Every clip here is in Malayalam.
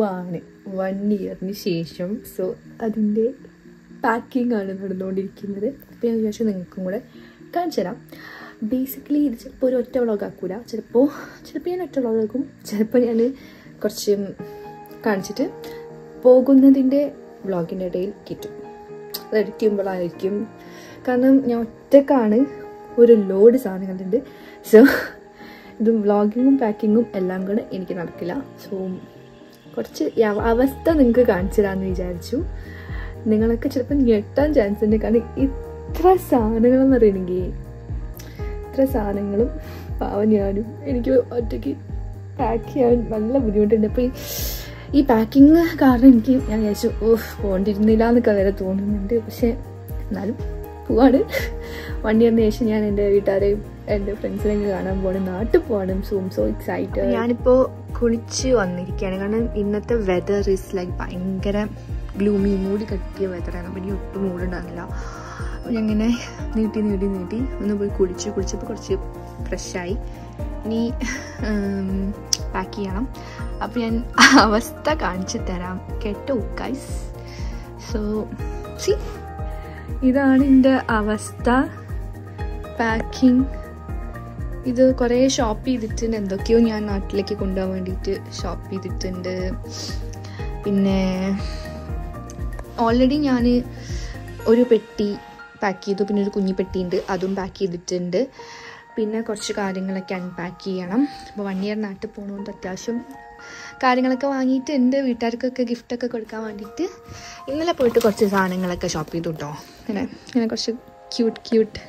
പോവാണ് വൺ ഇയറിന് ശേഷം സോ അതിൻ്റെ പാക്കിംഗ് ആണ് നടന്നുകൊണ്ടിരിക്കുന്നത് അപ്പോൾ ഞാൻ വിചാരിച്ചു നിങ്ങൾക്കും കൂടെ കാണിച്ചു തരാം ബേസിക്കലി ഇത് ചിലപ്പോൾ ഒരു ഒറ്റ വ്ളോഗ് ആക്കൂല ചിലപ്പോൾ ചിലപ്പോൾ ഞാൻ ഒറ്റ വ്ളോഗ് ആക്കും ചിലപ്പോൾ ഞാൻ കുറച്ച് കാണിച്ചിട്ട് പോകുന്നതിൻ്റെ വ്ളോഗിൻ്റെ ഇടയിൽ കിട്ടും അത് എഡിറ്റ് ചെയ്യുമ്പോഴായിരിക്കും കാരണം ഞാൻ ഒറ്റക്കാണ് ഒരു ലോഡ് സാധനങ്ങളുണ്ട് സോ ഇത് വ്ളോഗിങ്ങും പാക്കിങ്ങും എല്ലാം കൂടെ എനിക്ക് നടക്കില്ല സോ കുറച്ച് ഈ അവ- അവസ്ഥ നിങ്ങൾക്ക് കാണിച്ചു തരാമെന്ന് വിചാരിച്ചു നിങ്ങളൊക്കെ ചിലപ്പോൾ ഞെട്ടാൻ ചാൻസ് ഉണ്ട് കാരണം ഇത്ര സാധനങ്ങളെന്ന് പറയണമെങ്കിൽ ഇത്ര സാധനങ്ങളും പാവം ഞാനും എനിക്ക് ഒറ്റയ്ക്ക് പാക്ക് ചെയ്യാൻ നല്ല ബുദ്ധിമുട്ടുണ്ട് അപ്പോൾ ഈ ഈ പാക്കിങ് കാരണം എനിക്ക് ഞാൻ വിചാരിച്ചു ഓ പോണ്ടിരുന്നില്ല എന്നൊക്കെ വരെ തോന്നുന്നുണ്ട് പക്ഷേ എന്നാലും പോവാണ് വൺ ഇയറിന് ശേഷം ഞാൻ എൻ്റെ വീട്ടുകാരെയും എൻ്റെ ഫ്രണ്ട്സിനെയൊക്കെ കാണാൻ പോകണം നാട്ടിൽ പോകണം സൂം സോ എക്സൈറ്റഡ് ഞാനിപ്പോൾ കുളിച്ച് വന്നിരിക്കുകയാണ് കാരണം ഇന്നത്തെ വെതർ ഇസ് ലൈക്ക് ഭയങ്കര ഗ്ലൂമി മൂടി കെട്ടിയ വെതറാണ് അപ്പം എനിക്ക് ഒട്ടും മൂടുണ്ടാകുന്നില്ല അപ്പോൾ ഞാൻ ഇങ്ങനെ നീട്ടി നീട്ടി നീട്ടി ഒന്ന് പോയി കുളിച്ച് കുളിച്ചപ്പോൾ കുറച്ച് ഫ്രഷായി ഇനി പാക്ക് ചെയ്യണം അപ്പോൾ ഞാൻ അവസ്ഥ കാണിച്ചു തരാം കേട്ടോ ഗൈസ് സോ സി ഇതാണ് എൻ്റെ അവസ്ഥ പാക്കിംഗ് ഇത് കുറേ ഷോപ്പ് ചെയ്തിട്ടുണ്ട് എന്തൊക്കെയോ ഞാൻ നാട്ടിലേക്ക് കൊണ്ടുപോകാൻ വേണ്ടിയിട്ട് ഷോപ്പ് ചെയ്തിട്ടുണ്ട് പിന്നെ ഓൾറെഡി ഞാൻ ഒരു പെട്ടി പാക്ക് ചെയ്തു പിന്നെ ഒരു കുഞ്ഞി പെട്ടിയുണ്ട് അതും പാക്ക് ചെയ്തിട്ടുണ്ട് പിന്നെ കുറച്ച് കാര്യങ്ങളൊക്കെ അൺപാക്ക് ചെയ്യണം അപ്പോൾ വൺ ഇയർ നാട്ടിൽ പോകണോണ്ട് അത്യാവശ്യം കാര്യങ്ങളൊക്കെ വാങ്ങിയിട്ടുണ്ട് വീട്ടുകാർക്കൊക്കെ ഗിഫ്റ്റൊക്കെ കൊടുക്കാൻ വേണ്ടിയിട്ട് ഇന്നലെ പോയിട്ട് കുറച്ച് സാധനങ്ങളൊക്കെ ഷോപ്പ് ചെയ്തു കേട്ടോ ഇങ്ങനെ ഇങ്ങനെ കുറച്ച് ക്യൂട്ട് ക്യൂട്ട്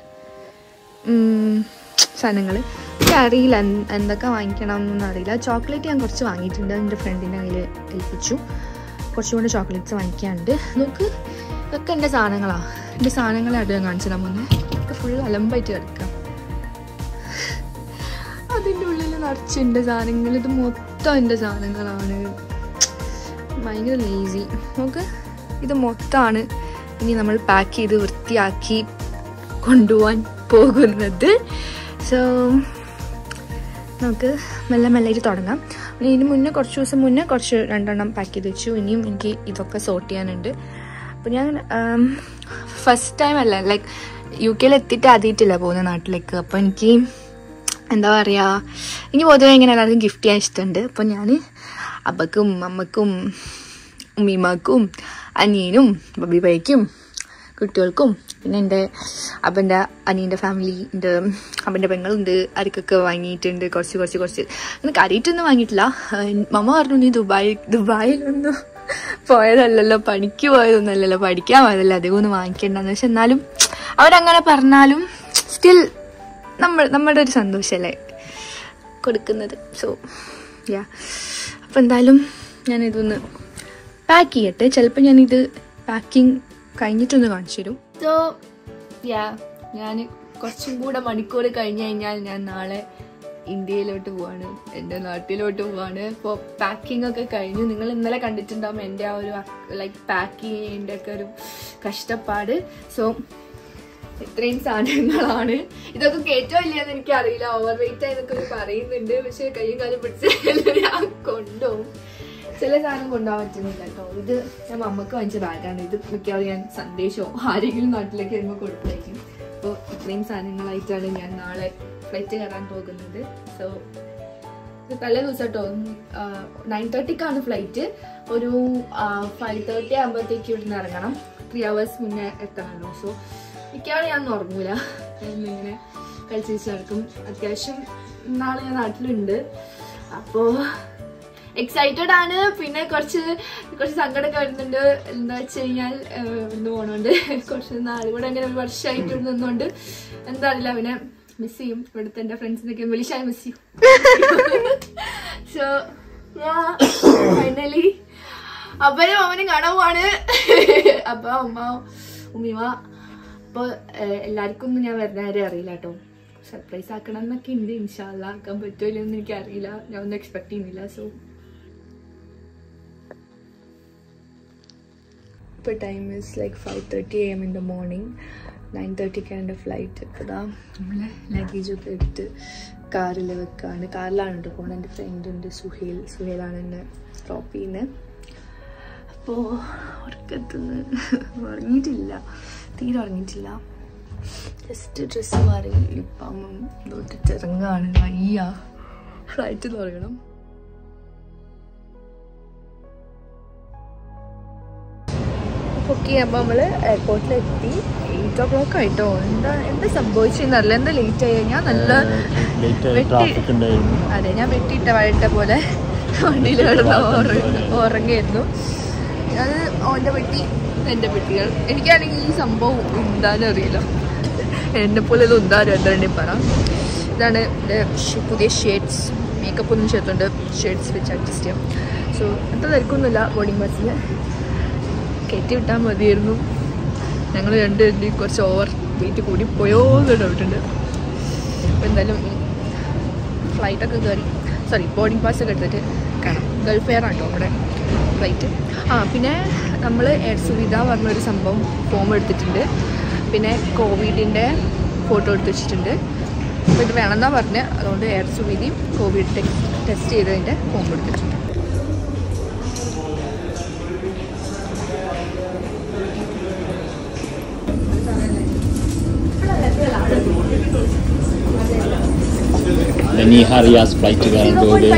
സാധനങ്ങൾ എനിക്ക് അറിയില്ല എന്ത് എന്തൊക്കെ വാങ്ങിക്കണം എന്നൊന്നും അറിയില്ല ചോക്ലേറ്റ് ഞാൻ കുറച്ച് വാങ്ങിയിട്ടുണ്ട് എൻ്റെ ഫ്രണ്ടിൻ്റെ കയ്യിൽ ഏൽപ്പിച്ചു കുറച്ചും കൂടെ ചോക്ലേറ്റ്സ് വാങ്ങിക്കാനുണ്ട് നോക്ക് ഇതൊക്കെ എൻ്റെ സാധനങ്ങളാണ് എൻ്റെ സാധനങ്ങളെ അടുത്ത് ഞാൻ കാണിച്ചു തരാൻ പോകുന്നത് ഒക്കെ ഫുൾ അലമ്പായിട്ട് കിടക്കാം അതിൻ്റെ ഉള്ളിൽ നിറച്ചുണ്ട് സാധനങ്ങൾ ഇത് മൊത്തം എൻ്റെ സാധനങ്ങളാണ് ഭയങ്കര ലേസി നോക്ക് ഇത് മൊത്തമാണ് ഇനി നമ്മൾ പാക്ക് ചെയ്ത് വൃത്തിയാക്കി കൊണ്ടുപോകാൻ പോകുന്നത് സോ നമുക്ക് മെല്ലെ മെല്ലെ തുടങ്ങാം പിന്നെ ഇതിന് മുന്നേ കുറച്ച് ദിവസം മുന്നേ കുറച്ച് രണ്ടെണ്ണം പാക്ക് ചെയ്ത് വെച്ചു ഇനിയും എനിക്ക് ഇതൊക്കെ സോർട്ട് ചെയ്യാനുണ്ട് അപ്പോൾ ഞാൻ ഫസ്റ്റ് ടൈം അല്ല ലൈക്ക് യു കെയിൽ എത്തിയിട്ട് ആദ്യമായിട്ടില്ല പോകുന്ന നാട്ടിലേക്ക് അപ്പോൾ എനിക്ക് എന്താ പറയുക എനിക്ക് പൊതുവെ ഇങ്ങനെ എല്ലാവർക്കും ഗിഫ്റ്റ് ചെയ്യാൻ ഇഷ്ടമുണ്ട് അപ്പോൾ ഞാൻ അപ്പക്കും അമ്മക്കും ഉമ്മീമാക്കും അനിയനും ബബി ബൈക്കും കുട്ടികൾക്കും പിന്നെ എൻ്റെ അപ്പൻ്റെ അനിയൻ്റെ ഫാമിലിൻ്റെ അപ്പൻ്റെ പെങ്ങളുണ്ട് അവർക്കൊക്കെ വാങ്ങിയിട്ടുണ്ട് കുറച്ച് കുറച്ച് കുറച്ച് അങ്ങനെ കാര്യമായിട്ടൊന്നും വാങ്ങിയിട്ടില്ല മമ്മ പറഞ്ഞു നീ ദുബായ് ദുബായിലൊന്നും പോയതല്ലല്ലോ പണിക്ക് പോയതൊന്നുമല്ലല്ലോ പഠിക്കാൻ പോയതല്ലോ അധികം ഒന്നും വാങ്ങിക്കണ്ടെന്ന് പക്ഷെ എന്നാലും അവരങ്ങനെ പറഞ്ഞാലും സ്റ്റിൽ നമ്മൾ നമ്മുടെ ഒരു സന്തോഷമല്ലേ കൊടുക്കുന്നത് സോ യാ അപ്പോൾ എന്തായാലും ഞാനിതൊന്ന് പാക്ക് ചെയ്യട്ടെ ചിലപ്പോൾ ഞാനിത് പാക്കിംഗ് കഴിഞ്ഞിട്ടൊന്ന് കാണിച്ചു തരും സോ യാ ഞാൻ കുറച്ചും കൂടെ മണിക്കൂർ കഴിഞ്ഞ് കഴിഞ്ഞാൽ ഞാൻ നാളെ ഇന്ത്യയിലോട്ട് പോവാണ് എൻ്റെ നാട്ടിലോട്ട് പോവാണ് ഇപ്പോൾ പാക്കിംഗ് ഒക്കെ കഴിഞ്ഞു നിങ്ങൾ ഇന്നലെ കണ്ടിട്ടുണ്ടാവും എൻ്റെ ആ ഒരു ലൈക്ക് പാക്ക് ചെയ്യേണ്ട ഒക്കെ ഒരു കഷ്ടപ്പാട് സോ ഇത്രയും സാധനങ്ങളാണ് ഇതൊക്കെ കേട്ടോ ഇല്ലയെന്ന് എനിക്ക് അറിയില്ല ഓവർ വെയിറ്റ് ആയതൊക്കെ ഒരു പറയുന്നുണ്ട് പക്ഷെ കയ്യും കാലും പിടിച്ച് ഞാൻ കൊണ്ടുപോകും ചില സാധനം കൊണ്ടുപോകാൻ പറ്റുന്നില്ല കേട്ടോ ഇത് ഞാൻ അമ്മക്ക് വാങ്ങിച്ച ബാഗാണ് ഇത് മിക്കവാറും ഞാൻ സന്ദേശമോ ആരെങ്കിലും നാട്ടിലേക്ക് വരുമ്പോൾ കൊടുത്തേക്കും അപ്പോൾ ഇത്രയും സാധനങ്ങളായിട്ടാണ് ഞാൻ നാളെ ഫ്ലൈറ്റ് കയറാൻ പോകുന്നത് സോ ഇത് തലേ ദിവസം കേട്ടോ നയൻ തേർട്ടിക്കാണ് ഫ്ലൈറ്റ് ഒരു ഫൈവ് തേർട്ടി ആകുമ്പോഴത്തേക്ക് ഇവിടുന്ന് ഇറങ്ങണം ത്രീ അവേഴ്സ് മുന്നേ എത്തണമല്ലോ സോ മിക്കവാറും ഞാൻ ഉറങ്ങൂല ഇങ്ങനെ കളിച്ച് നടക്കും അത്യാവശ്യം നാളെ ഞാൻ നാട്ടിലുണ്ട് അപ്പോൾ എക്സൈറ്റഡ് ആണ് പിന്നെ കുറച്ച് കുറച്ച് സങ്കടമൊക്കെ വരുന്നുണ്ട് എന്താ വെച്ച് കഴിഞ്ഞാൽ ഇന്ന് പോണോണ്ട് കുറച്ച് നാൾ കൂടെ അങ്ങനെ ഒരു വർഷമായിട്ട് ഇവിടെ നിന്നുകൊണ്ട് എന്താ അറിയില്ല പിന്നെ മിസ് ചെയ്യും ഇവിടുത്തെ എൻ്റെ ഫ്രണ്ട്സിനൊക്കെ വിളിച്ചാൽ മിസ് ചെയ്യും സോ ഫൈനലി അപ്പനും അമ്മനും കാണാൻ പോവാണ് അപ്പ അമ്മ ഉമ്മിമ അപ്പോൾ എല്ലാവർക്കും ഒന്നും ഞാൻ വരുന്ന കാര്യം അറിയില്ല കേട്ടോ സർപ്രൈസ് ആക്കണം എന്നൊക്കെ ഉണ്ട് ഇൻഷാല്ല ആക്കാൻ പറ്റുമല്ലോ എന്ന് എനിക്ക് അറിയില്ല ഞാൻ ഒന്നും എക്സ്പെക്ട് ചെയ്യുന്നില്ല സോ ഇപ്പോൾ time is like five thirty A M in the morning nine തേർട്ടിക്കാണ് എൻ്റെ ഫ്ലൈറ്റ് അപ്പോൾ ഇതാ നമ്മൾ ലഗേജൊക്കെ എടുത്ത് കാറിൽ വെക്കാണ് കാറിലാണ് കേട്ടോ പോകുന്നത് എൻ്റെ ഫ്രണ്ട് ഉണ്ട് സുഹേൽ സുഹേലാണ് എന്നെ ഡ്രോപ്പ് ചെയ്യുന്നത് അപ്പോൾ ഉറക്കത്തുനിന്ന് ഉറങ്ങിയിട്ടില്ല തീരെ ഉറങ്ങിയിട്ടില്ല ജസ്റ്റ് ഡ്രസ്സ് മാറി ലിപ്പാമും തൊട്ടിട്ട് ഇറങ്ങാണ് വയ്യ ഫ്ലൈറ്റ് തുടങ്ങണം ഓക്കെ അപ്പോൾ നമ്മൾ എയർപോർട്ടിലെത്തി എയ്റ്റ് ഓ ക്ലോക്ക് ആയിട്ടോ എന്താ എന്താ സംഭവിച്ചെന്നറിയില്ല എന്താ ലേറ്റ് ആയി ഞാൻ നല്ല വെട്ടി- ട്രാഫിക് ഉണ്ടായിരുന്നു അതെ ഞാൻ വെട്ടിയിട്ട വഴിട്ട പോലെ വണ്ടിയിൽ കിടന്ന് ഉറങ്ങ- ഉറങ്ങിയിരുന്നു അത് ഓൻ്റെ പെട്ടി എൻ്റെ പെട്ടികൾ എനിക്കാണെങ്കിൽ ഈ സംഭവം എന്താനും അറിയില്ല എന്നെ പോലെ ഇത് എന്താനും എന്താണ്ടി പറ ഇതാണ് എൻ്റെ ഷ് പുതിയ ഷെയ്ഡ്സ് മേക്കപ്പ് ഒന്നും ചേർത്തുണ്ട് ഷെയ്ഡ്സ് വെച്ച് അഡ്ജസ്റ്റ് ചെയ്യാം സോ അത്ര തിരക്കൊന്നുമില്ല ബോർഡിംഗ് ബസ്സിൽ കയറ്റി വിട്ടാൽ മതിയായിരുന്നു ഞങ്ങൾ രണ്ടുപേരുടെയും കുറച്ച് ഓവർ വെയിറ്റ് കൂടി പോയോ എന്ന് ഡൗട്ടുണ്ട് അപ്പോൾ എന്തായാലും ഫ്ലൈറ്റൊക്കെ കയറി സോറി ബോർഡിംഗ് പാസ് ഒക്കെ എടുത്തിട്ട് കാണാം ഗൾഫ് എയർ ആട്ടോ അവിടെ ഫ്ലൈറ്റ് ആ പിന്നെ നമ്മൾ എയർ സുവിധ പറഞ്ഞൊരു സംഭവം ഫോം എടുത്തിട്ടുണ്ട് പിന്നെ കോവിഡിൻ്റെ ഫോട്ടോ എടുത്ത് വെച്ചിട്ടുണ്ട് അപ്പോൾ ഇത് വേണമെന്നാണ് പറഞ്ഞത് അതുകൊണ്ട് എയർ സുവിധയും കോവിഡ് ടെസ്റ്റ് ചെയ്തതിൻ്റെ ഫോം എടുത്തിട്ടുണ്ട് ഇനി ഹറിയാസ് ഫ്ലൈറ്റ് കയറാൻ പോയത്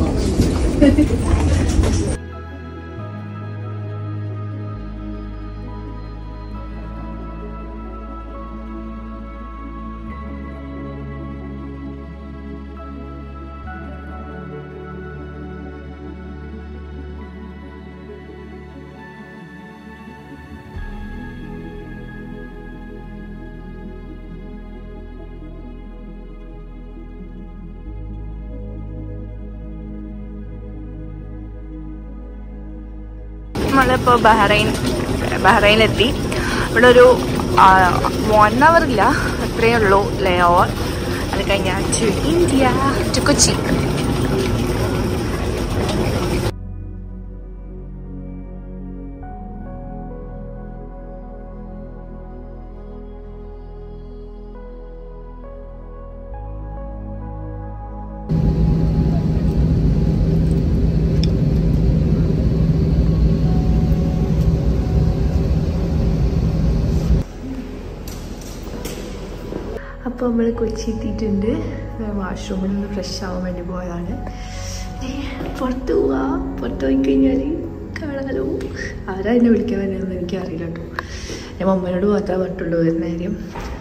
നമ്മളിപ്പോൾ ബഹ്റൈൻ ബഹ്റൈനിലെത്തി ഇവിടെ ഒരു വൺ അവർ ഇല്ല അത്രയേ ഉള്ളൂ ലേ ഓവർ അത് കഴിഞ്ഞാൽ ടു ഇന്ത്യ ടു കൊച്ചി അപ്പോൾ നമ്മൾ കൊച്ചി എത്തിയിട്ടുണ്ട് വാഷ്റൂമിൽ നിന്ന് ഫ്രഷ് ആവാൻ വേണ്ടി പോയതാണ് ഇനി പുറത്ത് പോവാ പുറത്ത് പോയി കഴിഞ്ഞാൽ കാണാലോ ആരാ എന്നെ വിളിക്കാൻ വരുന്നതെന്ന് എനിക്ക് അറിയില്ല കേട്ടോ ഞാൻ മമ്മനോട് മാത്രമേ പറഞ്ഞിട്ടുള്ളൂ വരുന്ന കാര്യം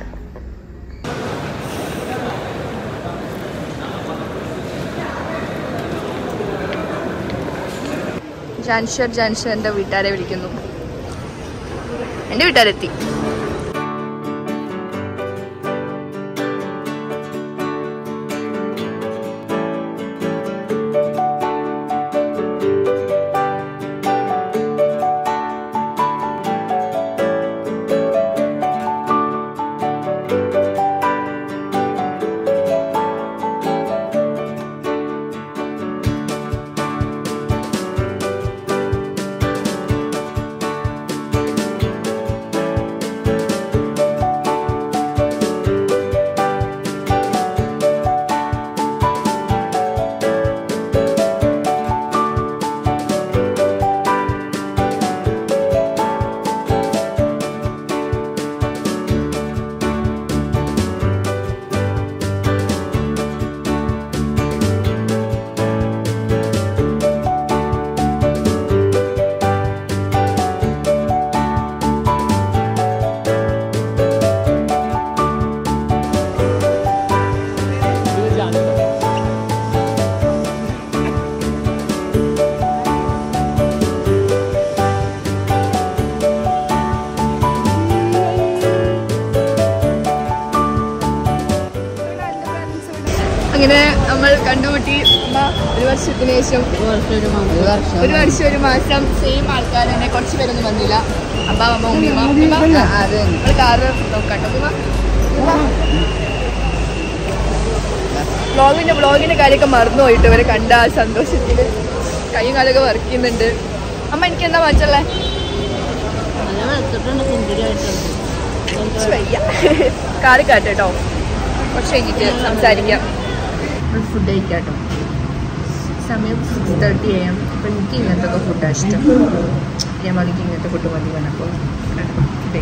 ജാൻഷർ ജാൻഷർ എൻ്റെ വീട്ടുകാരെ വിളിക്കുന്നു എൻ്റെ വീട്ടുകാരെത്തി അങ്ങനെ നമ്മൾ കണ്ടുമുട്ടി അമ്മ ഒരു വർഷത്തിന് ശേഷം ഒരു വർഷം ഒരു മാസം സെയിം ആൾക്കാർ തന്നെ കുറച്ച് പേരൊന്നും വന്നില്ല അപ്പ അമ്മ ഉമ്മിമ്മ നമ്മൾ കാറ് നോക്കാട്ടോ ഉമ്മ വ്ളോഗിന്റെ വ്ളോഗിന്റെ കാര്യമൊക്കെ മറന്നു പോയിട്ട് ഇവരെ കണ്ട ആ സന്തോഷത്തില് കൈയും കാലൊക്കെ വർക്ക് ചെയ്യുന്നുണ്ട് അമ്മ എനിക്ക് എന്താ മാറ്റല്ലേ വയ്യ കാറ് കാട്ടോ കുറച്ച് കഴിഞ്ഞിട്ട് സംസാരിക്കാം ഫുഡ് കഴിക്കാട്ടോ സമയം സിക്സ് തേർട്ടി എ എം അപ്പം എനിക്ക് ഇങ്ങനത്തെ ഒക്കെ ഫുഡാണ് ഇഷ്ടം ഞാൻ മതിക്ക് ഇങ്ങനത്തെ ഫുഡ് മതി പറഞ്ഞപ്പോൾ ഇതേ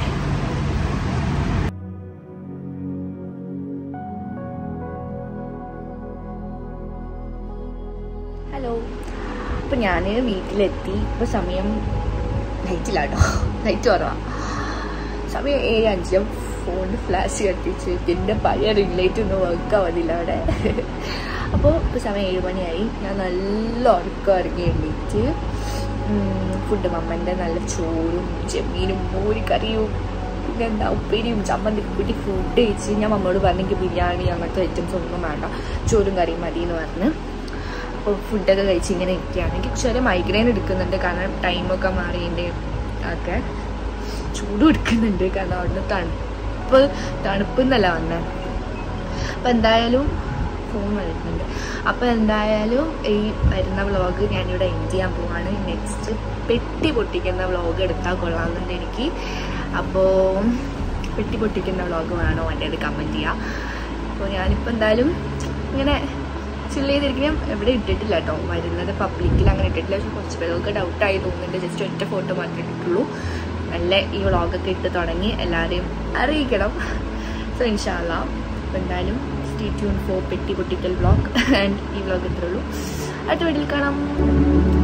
ഹലോ അപ്പം ഞാൻ വീട്ടിലെത്തി ഇപ്പോൾ സമയം ലൈറ്റിലാട്ടോ ലൈറ്റ് കുറവാണ് സമയം ഏഴ് അഞ്ചും ഫോണിൽ ഫ്ലാഷ് കത്തിച്ച് പിന്നെ പഴയ റിംഗ് ലൈറ്റ് ഒന്നും വർക്ക് ആവുന്നില്ല അവിടെ അപ്പോൾ ഇപ്പോൾ സമയം ഏഴ് മണിയായി ഞാൻ നല്ല ഉറക്കം ഇറങ്ങി എണീറ്റ് ഫുഡ് മമ്മൻ്റെ നല്ല ചോറും ചെമ്മീനും മോര് കറിയും പിന്നെ എന്താ ഉപ്പേരിയും ചമ്മന്തി കൂട്ടി ഫുഡ് കഴിച്ച് ഞാൻ മമ്മയോട് പറഞ്ഞെങ്കിൽ ബിരിയാണി അങ്ങനത്തെ ഐറ്റംസ് ഒന്നും വേണ്ട ചോറും കറിയും മതി എന്ന് പറഞ്ഞ് അപ്പോൾ ഫുഡൊക്കെ കഴിച്ച് ഇങ്ങനെ ഇരിക്കുകയാണ് എനിക്ക് ചെറിയ മൈഗ്രെയിൻ എടുക്കുന്നുണ്ട് കാരണം ടൈമൊക്കെ മാറിയതിൻ്റെ ഒക്കെ ചൂടും എടുക്കുന്നുണ്ട് കാരണം അവിടുന്ന് തണുപ്പ് തണുപ്പ് എന്നല്ല വന്നത് അപ്പം എന്തായാലും ഫോൺ വരുന്നുണ്ട് അപ്പോൾ എന്തായാലും ഈ വരുന്ന വ്ളോഗ് ഞാനിവിടെ എൻഡ് ചെയ്യാൻ പോവാണ് നെക്സ്റ്റ് പെട്ടി പൊട്ടിക്കുന്ന വ്ളോഗ് എടുത്താൽ കൊള്ളാമെന്നുണ്ട് എനിക്ക് അപ്പോൾ പെട്ടി പൊട്ടിക്കുന്ന വ്ളോഗ് വേണോ എൻ്റെ അത് കമൻറ്റ് ചെയ്യുക അപ്പോൾ ഞാനിപ്പോൾ എന്തായാലും ഇങ്ങനെ ചില്ല് ചെയ്തിരിക്കണം എവിടെ ഇട്ടിട്ടില്ല കേട്ടോ വരുന്നത് പബ്ലിക്കിൽ അങ്ങനെ ഇട്ടിട്ടില്ല പക്ഷെ കുറച്ച് പേർക്ക് ഡൗട്ടായി തോന്നുന്നുണ്ട് ജസ്റ്റ് ഒറ്റ ഫോട്ടോ മാത്രമേ ഇട്ടിട്ടുള്ളൂ നല്ല ഈ വ്ളോഗൊക്കെ ഇട്ട് തുടങ്ങി എല്ലാവരെയും അറിയിക്കണം സോ ഇൻഷാല്ല അപ്പോൾ എന്തായാലും സ്റ്റേ ട്യൂൺ ഫോർ പെട്ടി പൊട്ടിക്കൽ വ്ളോഗ് ആൻഡ് ഈ വ്ളോഗ് ഇത്രേ ഉള്ളൂ അടുത്ത വീട്ടിൽ കാണാം